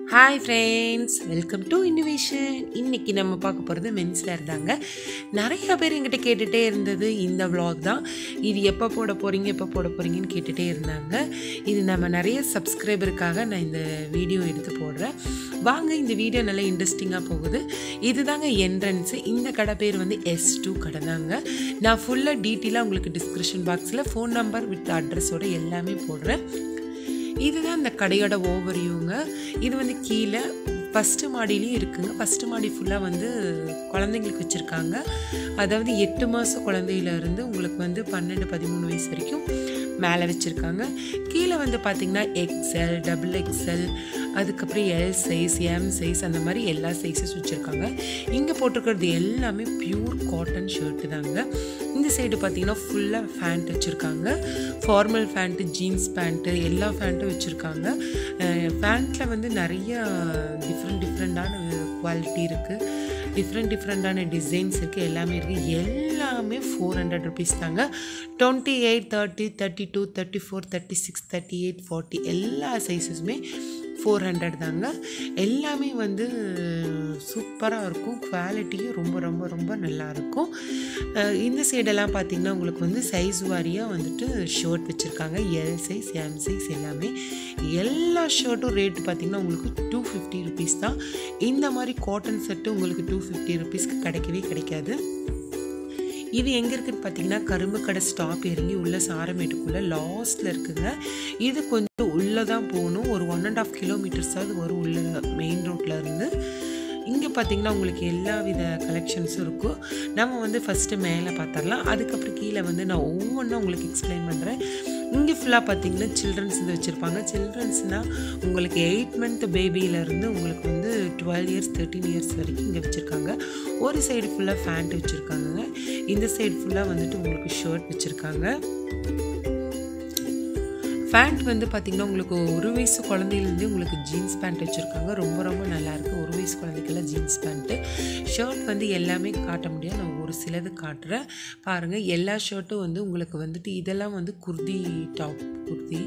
hi friends welcome to innovation இன்னைக்கு நம்ம பார்க்க போகிறது மென்ஸில் இருந்தாங்க நிறைய பேர் என்கிட்ட கேட்டுகிட்டே இருந்தது இந்த vlog தான் இது எப்போ போட போகிறீங்க எப்போ போட போகிறீங்கன்னு கேட்டுகிட்டே இருந்தாங்க இது நம்ம நிறைய சப்ஸ்கிரைபருக்காக நான் இந்த வீடியோ எடுத்து போடுறேன் வாங்க இந்த வீடியோ நல்லா இன்ட்ரெஸ்டிங்காக போகுது இதுதாங்க என்ட்ரன்ஸு இந்த கடை பேர் வந்து எஸ் டூ கடை தாங்க நான் ஃபுல்லாக டீட்டெயிலாக உங்களுக்கு டிஸ்கிரிப்ஷன் பாக்ஸில் ஃபோன் நம்பர் வித் அட்ரஸோட எல்லாமே போடுறேன் இதுதான் இந்த கடையோட ஓவரியூங்க இது வந்து கீழே ஃபஸ்ட்டு மாடியிலையும் இருக்குங்க ஃபஸ்ட்டு மாடி ஃபுல்லாக வந்து குழந்தைங்களுக்கு வச்சுருக்காங்க அதாவது எட்டு மாதம் குழந்தையிலேருந்து உங்களுக்கு வந்து பன்னெண்டு பதிமூணு வயசு வரைக்கும் மேலே வச்சுருக்காங்க கீழே வந்து பார்த்திங்கன்னா எக்ஸ்எல் டபுள் எக்ஸ்எல் அதுக்கப்புறம் எல் சைஸ் எம் சைஸ் அந்த மாதிரி எல்லா சைஸஸ் வச்சுருக்காங்க இங்கே போட்டிருக்கிறது எல்லாமே பியூர் காட்டன் ஷர்ட்டு தாங்க இந்த சைடு பார்த்தீங்கன்னா ஃபுல்லாக ஃபேண்ட் வச்சுருக்காங்க ஃபார்மல் ஃபேண்ட்டு ஜீன்ஸ் பேண்ட்டு எல்லா ஃபேண்ட்டும் வச்சுருக்காங்க ஃபேண்ட்டில் வந்து நிறைய டிஃப்ரெண்ட் டிஃப்ரெண்ட்டான குவாலிட்டி இருக்குது டிஃப்ரெண்ட் டிஃப்ரெண்ட்டான டிசைன்ஸ் இருக்குது எல்லாமே இருக்குது எல்லாமே ஃபோர் ஹண்ட்ரட் ருபீஸ் தாங்க twenty eight thirty thirty two thirty four thirty six thirty eight forty எல்லா சைஸஸுமே ஃபோர் ஹண்ட்ரட் தாங்க எல்லாமே வந்து சூப்பராக இருக்கும் குவாலிட்டியும் ரொம்ப ரொம்ப ரொம்ப நல்லா இருக்கும் அஹ் இந்த சைடெல்லாம் பார்த்தீங்கன்னா உங்களுக்கு வந்து சைஸ் வாரியாக வந்துட்டு ஷர்ட் வச்சுருக்காங்க எல் சைஸ் எம் சைஸ் எல்லாமே எல்லா ஷர்ட்டும் ரேட்டு பார்த்தீங்கன்னா உங்களுக்கு டூ ஃபிஃப்டி ருபீஸ் தான் இந்த மாதிரி காட்டன் செட்டு உங்களுக்கு டூ ஃபிஃப்டி ருபீஸ்க்கு கிடைக்கவே கிடைக்காது இது எங்கே இருக்குன்னு பார்த்தீங்கன்னா கரும்பு கடை ஸ்டாப் இறங்கி உள்ள சாரமேட்டுக்குள்ளே லாஸ்ட்டில் இருக்குங்க இது கொஞ்சம் உள்ளே தான் போகணும் ஒரு ஒன் அண்ட் ஆஃப் கிலோமீட்டர்ஸாவது வரும் உள்ள மெயின் ரோட்டில் இருந்து இங்கே பார்த்தீங்கன்னா உங்களுக்கு எல்லா வித கலெக்ஷன்ஸும் இருக்கும் நம்ம வந்து ஃபஸ்ட்டு மேலே பார்த்துடலாம் அதுக்கப்புறம் கீழே வந்து நான் ஒவ்வொன்றும் உங்களுக்கு எக்ஸ்பிளைன் பண்ணுறேன் இங்கே ஃபுல்லாக பார்த்தீங்கன்னா சில்ட்ரன்ஸ் இது வச்சுருப்பாங்க சில்ட்ரன்ஸ்னால் உங்களுக்கு எயிட் மந்த் பேபியிலேருந்து உங்களுக்கு வந்து டுவெல் இயர்ஸ் தேர்ட்டீன் இயர்ஸ் வரைக்கும் இங்கே வச்சுருக்காங்க ஒரு சைடு ஃபுல்லாக ஃபேண்ட் வச்சுருக்காங்க இந்த சைடு ஃபுல்லாக வந்துட்டு உங்களுக்கு ஷர்ட் வச்சுருக்காங்க பேண்ட் வந்து பார்த்திங்கன்னா உங்களுக்கு ஒரு வயசு குழந்தையிலேருந்தே உங்களுக்கு ஜீன்ஸ் பேண்ட் வச்சுருக்காங்க ரொம்ப ரொம்ப நல்லாயிருக்கு ஒரு வயசு குழந்தைக்கெல்லாம் ஜீன்ஸ் பேண்ட்டு ஷர்ட் வந்து எல்லாமே காட்ட முடியாது நான் ஒரு சிலது காட்டுறேன் பாருங்கள் எல்லா ஷர்ட்டும் வந்து உங்களுக்கு வந்துட்டு இதெல்லாம் வந்து குர்தி டாப் குர்தி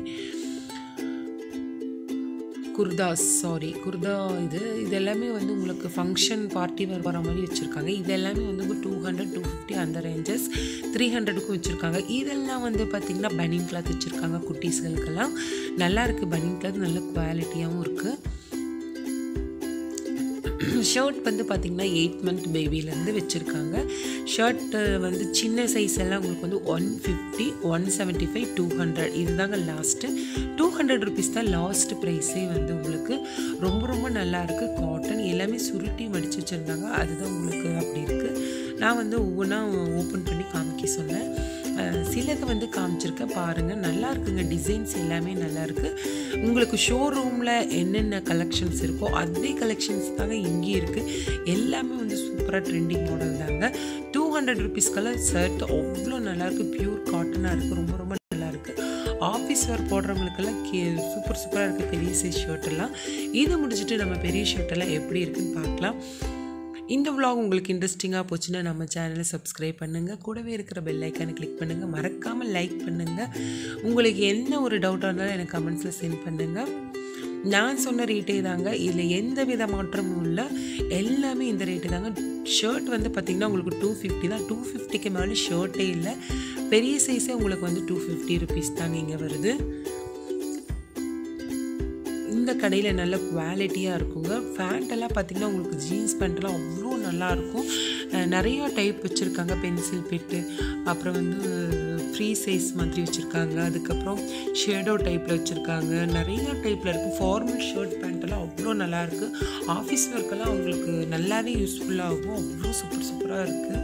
குர்தா சாரி குர்தா இது இது எல்லாமே வந்து உங்களுக்கு ஃபங்க்ஷன் பார்ட்டி வேர் வர மாதிரி வச்சுருக்காங்க இது எல்லாமே வந்து உங்களுக்கு டூ ஹண்ட்ரட் டூ ஃபிஃப்டி அந்த ரேஞ்சஸ் த்ரீ ஹண்ட்ரடுக்கும் வச்சுருக்காங்க இதெல்லாம் வந்து பார்த்திங்கன்னா பனின் கிளாத் வச்சுருக்காங்க குட்டீஸ்களுக்கெல்லாம் நல்லா இருக்குது பனின் கிளாத் நல்ல குவாலிட்டியாகவும் இருக்குது ஷர்ட் வந்து பார்த்திங்கன்னா எயிட் மந்த் பேபிலேருந்து வச்சுருக்காங்க ஷர்ட்டு வந்து சின்ன சைஸ் எல்லாம் உங்களுக்கு வந்து one fifty one seventy five two hundred இதுதாங்க லாஸ்ட்டு டூ ஹண்ட்ரட் ருபீஸ் தான் லாஸ்ட் ப்ரைஸே வந்து உங்களுக்கு ரொம்ப ரொம்ப நல்லா இருக்குது காட்டன் எல்லாமே சுருட்டி மடித்து வச்சுருந்தாங்க அதுதான் உங்களுக்கு அப்படி இருக்குது நான் வந்து ஒவ்வொன்றா ஓப்பன் பண்ணி காமிக்க சொன்னேன் அஹ் சிலது வந்து காமிச்சிருக்கேன் பாருங்கள் நல்லா இருக்குங்க டிசைன்ஸ் எல்லாமே நல்லா இருக்குது உங்களுக்கு ஷோரூமில் என்னென்ன கலெக்ஷன்ஸ் இருக்கோ அதே கலெக்ஷன்ஸ் தாங்க இங்கேயும் இருக்குது எல்லாமே வந்து சூப்பராக ட்ரெண்டிங் மாடல் தாங்க டூ ஹண்ட்ரட் ருபீஸ்க்கெல்லாம் ஷர்ட் அவ்வளோ நல்லாயிருக்கு பியூர் காட்டனாக இருக்குது ரொம்ப ரொம்ப நல்லா இருக்குது ஆஃபீஸ் வேர் போடுறவங்களுக்கெல்லாம் கே சூப்பர் சூப்பராக இருக்குது பெரிய சைஸ் ஷர்ட்டெல்லாம் இதை முடிச்சுட்டு நம்ம பெரிய ஷர்ட்டெல்லாம் எப்படி இருக்குன்னு பார்க்கலாம் இந்த vlog உங்களுக்கு இன்ட்ரெஸ்டிங்காக போச்சுன்னா நம்ம சேனலை சப்ஸ்கிரைப் பண்ணுங்கள் கூடவே இருக்கிற பெல் ஐக்கானை கிளிக் பண்ணுங்கள் மறக்காமல் லைக் பண்ணுங்கள் உங்களுக்கு என்ன ஒரு டவுட்டாக இருந்தாலும் எனக்கு கமெண்ட்ஸில் சென்ட் பண்ணுங்கள் நான் சொன்ன ரேட்டே தாங்க இதில் எந்த வித மாற்றமும் இல்லை எல்லாமே இந்த ரேட்டு தாங்க ஷர்ட் வந்து பார்த்திங்கன்னா உங்களுக்கு டூ ஃபிஃப்டி தான் டூ ஃபிஃப்டிக்கு மேலே ஷர்ட்டே இல்லை பெரிய சைஸே உங்களுக்கு வந்து டூ ஃபிஃப்டி ருபீஸ் தாங்க இங்கே வருது இந்த கடையில் நல்ல குவாலிட்டியாக இருக்குங்க பேண்ட் எல்லாம் பார்த்தீங்கன்னா உங்களுக்கு ஜீன்ஸ் பேண்ட்லாம் அவ்வளோ நல்லாயிருக்கும் நிறையா டைப் வச்சுருக்காங்க பென்சில் பெட்டு அப்புறம் வந்து ஃப்ரீ சைஸ் மாதிரி வச்சுருக்காங்க அதுக்கப்புறம் ஷேடோ டைப்பில் வச்சுருக்காங்க நிறைய டைப்பில் இருக்குது ஃபார்மல் ஷர்ட் பேண்ட்டெல்லாம் அவ்வளோ நல்லாயிருக்கு ஆஃபீஸ் ஒர்க்கெல்லாம் உங்களுக்கு நல்லாவே யூஸ்ஃபுல்லாக இருக்கும் அவ்வளோ சூப்பர் சூப்பராக இருக்குது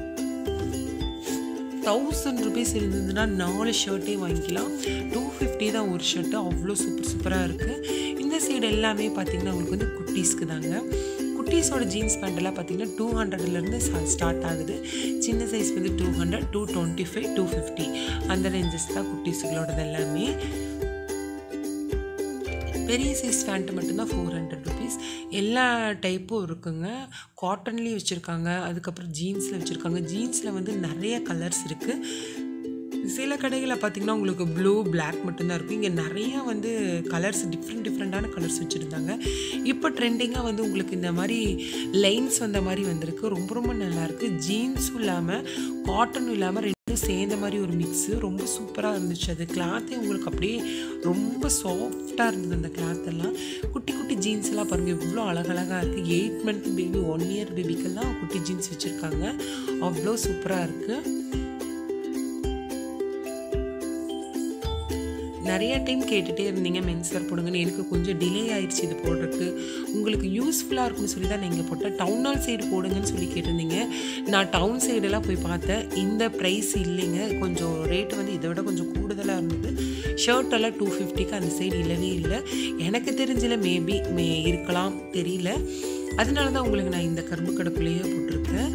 தௌசண்ட் ருபீஸ் இருந்ததுன்னா நாலு ஷர்ட்டே வாங்கிக்கலாம் டூ ஃபிஃப்டி தான் ஒரு ஷர்ட்டு அவ்வளோ சூப்பர் சூப்பராக இருக்குது இந்த சைடு எல்லாமே பார்த்திங்கன்னா உங்களுக்கு வந்து குட்டீஸ்க்கு தாங்க குட்டீஸோட ஜீன்ஸ் பேண்ட்டெல்லாம் பார்த்தீங்கன்னா டூ ஹண்ட்ரட்லேருந்து ஸ்டார்ட் ஆகுது சின்ன சைஸ் வந்து two hundred two twenty five two fifty அந்த ரேஞ்சஸ் தான் குட்டீஸுகளோடது எல்லாமே பெரிய சைஸ் பேண்ட்டு மட்டும்தான் ஃபோர் ஹண்ட்ரட் ருபீஸ் எல்லா டைப்பும் இருக்குங்க காட்டன்லேயும் வச்சுருக்காங்க அதுக்கப்புறம் ஜீன்ஸில் வச்சுருக்காங்க ஜீன்ஸில் வந்து நிறைய கலர்ஸ் இருக்குது சில கடைகளில் பார்த்தீங்கன்னா உங்களுக்கு ப்ளூ பிளாக் மட்டும்தான் இருக்கும் இங்கே நிறையா வந்து கலர்ஸ் டிஃப்ரெண்ட் டிஃப்ரெண்ட்டான கலர்ஸ் வச்சுருந்தாங்க இப்போ ட்ரெண்டிங்காக வந்து உங்களுக்கு இந்த மாதிரி லைன்ஸ் வந்த மாதிரி வந்திருக்கு ரொம்ப ரொம்ப நல்லாயிருக்கு ஜீன்ஸும் இல்லாமல் காட்டனும் இல்லாமல் ரெண்டும் சேர்ந்த மாதிரி ஒரு மிக்ஸு ரொம்ப சூப்பராக இருந்துச்சு அது கிளாத்தே உங்களுக்கு அப்படியே ரொம்ப சாஃப்டாக இருந்தது அந்த கிளாத் எல்லாம் குட்டி குட்டி ஜீன்ஸ் எல்லாம் பாருங்கள் இவ்வளோ அழகழகாக இருக்குது eight month baby one year பேபிக்கெல்லாம் குட்டி ஜீன்ஸ் வச்சுருக்காங்க அவ்வளோ சூப்பராக இருக்குது நிறைய டைம் கேட்டுகிட்டே இருந்தீங்க மென்ஸ்வேர் போடுங்கன்னு எனக்கு கொஞ்சம் டிலே ஆயிடுச்சு இது போடுறதுக்கு உங்களுக்கு யூஸ்ஃபுல்லாக இருக்கும்னு சொல்லி தான் நான் இங்கே போட்டேன் டவுன் ஹால் சைடு போடுங்கன்னு சொல்லி கேட்டிருந்தீங்க நான் டவுன் சைடெல்லாம் போய் பார்த்தேன் இந்த ப்ரைஸ் இல்லைங்க கொஞ்சம் ரேட் வந்து இதை விட கொஞ்சம் கூடுதலாக இருந்தது ஷர்ட் எல்லாம் டூ ஃபிஃப்டிக்கு அந்த சைடு இல்லவே இல்லை எனக்கு தெரிஞ்சில் மேபி மே இருக்கலாம் தெரியல அதனால தான் உங்களுக்கு நான் இந்த கரும்பு கடைக்குள்ளேயே போட்டிருக்கேன்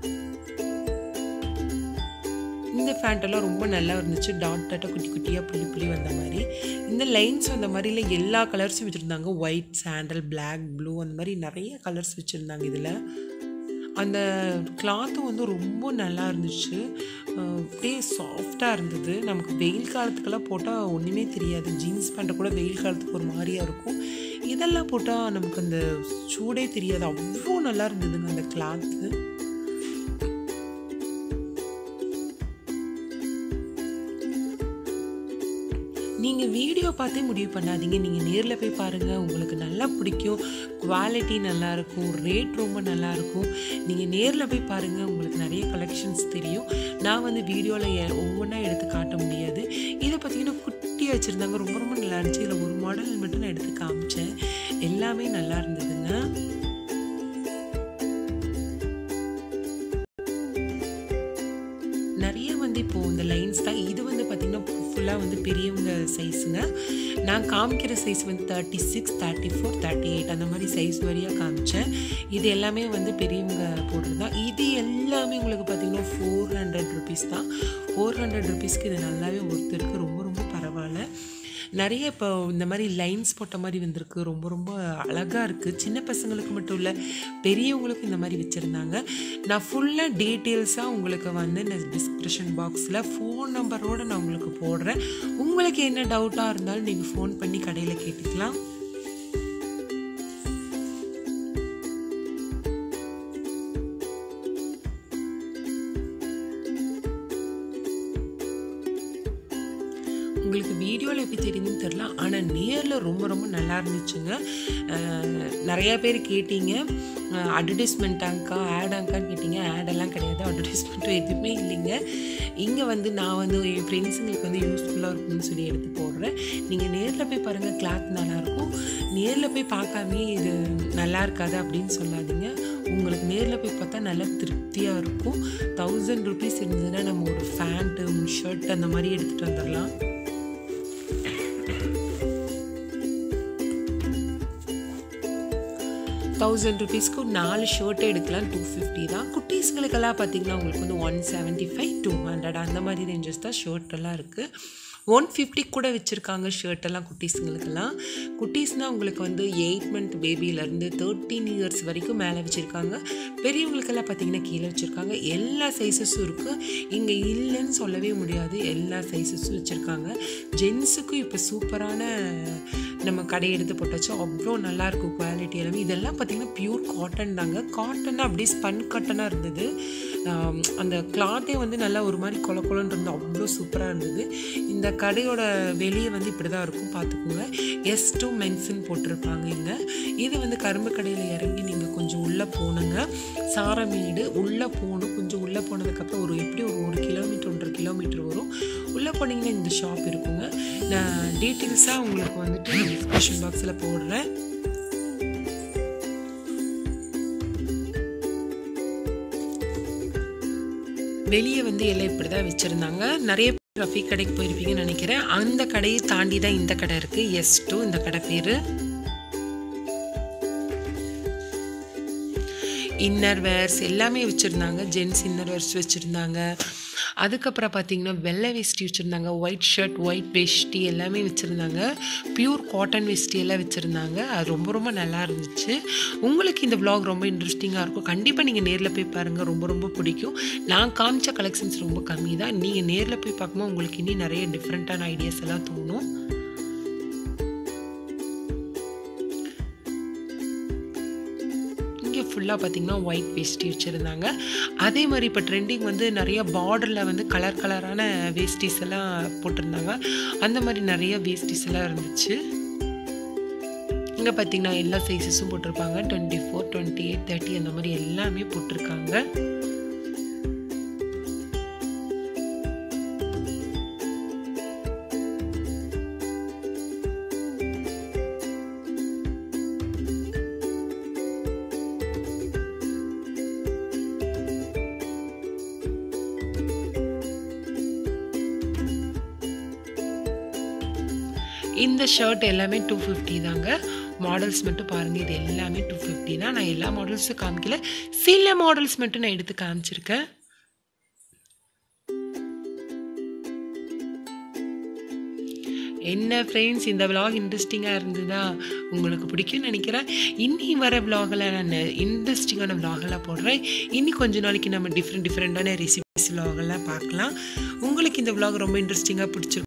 இந்த ஃபேண்டெல்லாம் ரொம்ப நல்லா இருந்துச்சு டாட் டாட்டாக குட்டி குட்டியாக புள்ளி புள்ளி வந்த மாதிரி இந்த லைன்ஸ் வந்த மாதிரில எல்லா கலர்ஸும் வச்சுருந்தாங்க ஒயிட் சாண்டல் பிளாக் ப்ளூ அந்த மாதிரி நிறைய கலர்ஸ் வச்சுருந்தாங்க இதில் அந்த கிளாத்தும் வந்து ரொம்ப நல்லா இருந்துச்சு அப்படியே சாஃப்டாக இருந்தது நமக்கு வெயில் காலத்துக்கெல்லாம் போட்டால் ஒன்றுமே தெரியாது ஜீன்ஸ் பேண்ட்டை கூட வெயில் காலத்துக்கு ஒரு மாதிரியாக இருக்கும் இதெல்லாம் போட்டால் நமக்கு அந்த சூடே தெரியாது அவ்வளோ நல்லா இருந்ததுங்க அந்த கிளாத்து நீங்கள் வீடியோ பார்த்தே முடிவு பண்ணாதீங்க நீங்கள் நேரில் போய் பாருங்கள் உங்களுக்கு நல்லா பிடிக்கும் குவாலிட்டி நல்லாயிருக்கும் ரேட் ரொம்ப நல்லாயிருக்கும் நீங்கள் நேரில் போய் பாருங்கள் உங்களுக்கு நிறைய கலெக்ஷன்ஸ் தெரியும் நான் வந்து வீடியோவில் ஒவ்வொன்றா எடுத்து காட்ட முடியாது இதை பார்த்தீங்கன்னா குட்டி வச்சுருந்தாங்க ரொம்ப ரொம்ப நல்லா இருந்துச்சு இதில் ஒரு மாடல் மட்டும் நான் எடுத்து காமிச்சேன் எல்லாமே நல்லா இருந்ததுங்க நிறைய வந்து இப்போது இந்த லைன்ஸ் தான் இது வந்து பார்த்திங்கன்னா ஃபுல்லாக வந்து பெரியவங்க சைஸுங்க நான் காமிக்கிற சைஸ் வந்து thirty six thirty four thirty eight அந்த மாதிரி சைஸ் வழியாக காமிச்சேன் இது எல்லாமே வந்து பெரியவங்க போடுறது தான் இது எல்லாமே உங்களுக்கு பார்த்திங்கன்னா ஃபோர் ஹண்ட்ரட் ருபீஸ் தான் ஃபோர் ஹண்ட்ரட் ருபீஸ்க்கு இது நல்லாவே ஒருத்தருக்கு இருக்குது ரொம்ப ரொம்ப பரவாயில்ல நிறைய இப்போ இந்த மாதிரி லைன்ஸ் போட்ட மாதிரி வந்திருக்கு ரொம்ப ரொம்ப அழகாக இருக்குது சின்ன பசங்களுக்கு மட்டும் இல்லை பெரியவங்களுக்கும் இந்த மாதிரி வச்சுருந்தாங்க நான் ஃபுல்லாக டீட்டெயில்ஸாக உங்களுக்கு வந்து இந்த டிஸ்கிரிப்ஷன் பாக்ஸில் ஃபோன் நம்பரோடு நான் உங்களுக்கு போடுறேன் உங்களுக்கு என்ன டவுட்டாக இருந்தாலும் நீங்கள் ஃபோன் பண்ணி கடையில் கேட்டுக்கலாம் உங்களுக்கு வீடியோவில் எப்படி தெரியுதுன்னு தெரில ஆனால் நேரில் ரொம்ப ரொம்ப நல்லா இருந்துச்சுங்க நிறையா பேர் கேட்டீங்க அட்வர்டைஸ்மெண்ட்டாங்க்கா ஆடாங்க்கான்னு கேட்டீங்க ஆடெல்லாம் கிடையாது அட்வர்டைஸ்மெண்ட்டும் எதுவுமே இல்லைங்க இங்கே வந்து நான் வந்து என் ஃப்ரெண்ட்ஸுங்களுக்கு வந்து யூஸ்ஃபுல்லாக இருக்கும்னு சொல்லி எடுத்து போடுறேன் நீங்கள் நேரில் போய் பாருங்கள் கிளாத் நல்லாயிருக்கும் நேரில் போய் பார்க்காமே இது நல்லா இருக்காது அப்படின்னு சொல்லாதீங்க உங்களுக்கு நேரில் போய் பார்த்தா நல்லா திருப்தியாக இருக்கும் தௌசண்ட் ருபீஸ் இருந்ததுன்னா நம்ம ஒரு ஃபேண்ட்டு ஷர்ட் அந்த மாதிரி எடுத்துகிட்டு வந்துடலாம் தௌசண்ட் ருபீஸ்க்கு நாலு ஷர்ட்டே எடுக்கலாம் டூ ஃபிஃப்டி தான் குட்டீஸ்களுக்கெல்லாம் பார்த்தீங்கன்னா உங்களுக்கு வந்து one seventy five two hundred அந்த மாதிரி ரேஞ்சஸ் தான் ஷர்ட்டெல்லாம் இருக்குது ஒன் ஃபிஃப்டி கூட வச்சுருக்காங்க ஷர்ட்டெல்லாம் குட்டீஸுங்களுக்கெல்லாம் குட்டீஸ்னால் உங்களுக்கு வந்து எயிட் மந்த் பேபியிலேருந்து தேர்ட்டீன் இயர்ஸ் வரைக்கும் மேலே வச்சுருக்காங்க பெரியவங்களுக்கெல்லாம் பார்த்தீங்கன்னா கீழே வச்சுருக்காங்க எல்லா சைஸஸும் இருக்குது இங்கே இல்லைன்னு சொல்லவே முடியாது எல்லா சைஸஸும் வச்சுருக்காங்க ஜென்ஸுக்கும் இப்போ சூப்பரான நம்ம கடை எடுத்து போட்டாச்சு அவ்வளோ நல்லாயிருக்கும் குவாலிட்டி எல்லாமே இதெல்லாம் பார்த்திங்கன்னா பியூர் காட்டன் தாங்க காட்டன் அப்படியே ஸ்பன் காட்டனாக இருந்தது அந்த கிளாத்தே வந்து நல்லா ஒரு மாதிரி கொல கொலன்னு இருந்து அவ்வளோ சூப்பராக இருந்தது இந்த கடையோட வெளியே வந்து இப்படி தான் இருக்கும் பார்த்துக்கோங்க எஸ் டூ மென்ஸுன்னு போட்டிருப்பாங்க இங்கே இது வந்து கரும்பு கடையில் இறங்கி நீங்கள் கொஞ்சம் உள்ளே போனுங்க சாரமேடு உள்ளே போகணும் கொஞ்சம் உள்ளே போனதுக்கப்புறம் ஒரு எப்படி ஒரு ஒரு கிலோமீட்டர் ஒன்றரை கிலோமீட்டர் வரும் உள்ளே போனீங்கன்னா இந்த ஷாப் இருக்குங்க நான் டீட்டெயில்ஸாக உங்களுக்கு வந்துட்டு டிஸ்கிரிப்ஷன் பாக்ஸில் போடுறேன் வெளியே வந்து எல்லாம் இப்படி தான் வச்சுருந்தாங்க நிறைய பேர் ரஃபி கடைக்கு போயிருப்பீங்கன்னு நினைக்கிறேன் அந்த கடையை தாண்டி தான் இந்த கடை இருக்குது எஸ் டூ இந்த கடை பேர் இன்னர் வேர்ஸ் எல்லாமே வச்சுருந்தாங்க ஜென்ஸ் இன்னர் வேர்ஸ் வச்சுருந்தாங்க அதுக்கப்புறம் பார்த்தீங்கன்னா வெள்ளை வேஷ்டி வச்சுருந்தாங்க ஒயிட் ஷர்ட் ஒயிட் வேஷ்டி எல்லாமே வச்சுருந்தாங்க பியூர் காட்டன் வேஷ்டி எல்லாம் வச்சுருந்தாங்க அது ரொம்ப ரொம்ப நல்லா இருந்துச்சு உங்களுக்கு இந்த vlog ரொம்ப இன்ட்ரெஸ்டிங்காக இருக்கும் கண்டிப்பாக நீங்கள் நேரில் போய் பாருங்கள் ரொம்ப ரொம்ப பிடிக்கும் நான் காமிச்ச கலெக்ஷன்ஸ் ரொம்ப கம்மி தான் நீங்கள் நேரில் போய் பார்க்கும்போது உங்களுக்கு இனி நிறைய டிஃப்ரெண்ட்டான ஐடியாஸ் எல்லாம் தோணும் இங்கே ஃபுல்லாக பார்த்தீங்கன்னா ஒயிட் வேஷ்டி வச்சுருந்தாங்க அதே மாதிரி இப்போ ட்ரெண்டிங் வந்து நிறைய பார்டரில் வந்து கலர் கலரான வேஷ்டிஸ் எல்லாம் போட்டிருந்தாங்க அந்த மாதிரி நிறைய வேஷ்டிஸ் எல்லாம் இருந்துச்சு இங்கே பார்த்தீங்கன்னா எல்லா சைஸஸும் போட்டிருப்பாங்க twenty four twenty eight thirty அந்த மாதிரி எல்லாமே போட்டிருக்காங்க இந்த ஷர்ட் எல்லாமே டூ ஃபிஃப்டி தாங்க மாடல்ஸ் மட்டும் பாருங்கள் இது எல்லாமே டூ ஃபிஃப்டி தான் நான் எல்லா மாடல்ஸும் காமிக்கல சில மாடல்ஸ் மட்டும் நான் எடுத்து காமிச்சிருக்கேன் என்ன ஃப்ரெண்ட்ஸ் இந்த விலாக் இன்ட்ரெஸ்டிங்காக இருந்ததா உங்களுக்கு பிடிக்கும்னு நினைக்கிறேன் இன்னி வர விலாகில் நான் இன்ட்ரெஸ்டிங்கான விலாகெல்லாம் போடுறேன் இன்னி கொஞ்ச நாளைக்கு நம்ம டிஃப்ரெண்ட் டிஃப்ரெண்ட்டான ரெசிபிஸ் விலாகெல்லாம் பார்க்கலாம் உங்களுக்கு இந்த விலாக் ரொம்ப இன்ட்ரெஸ்டிங்காக பிடிச்சிருக்கும்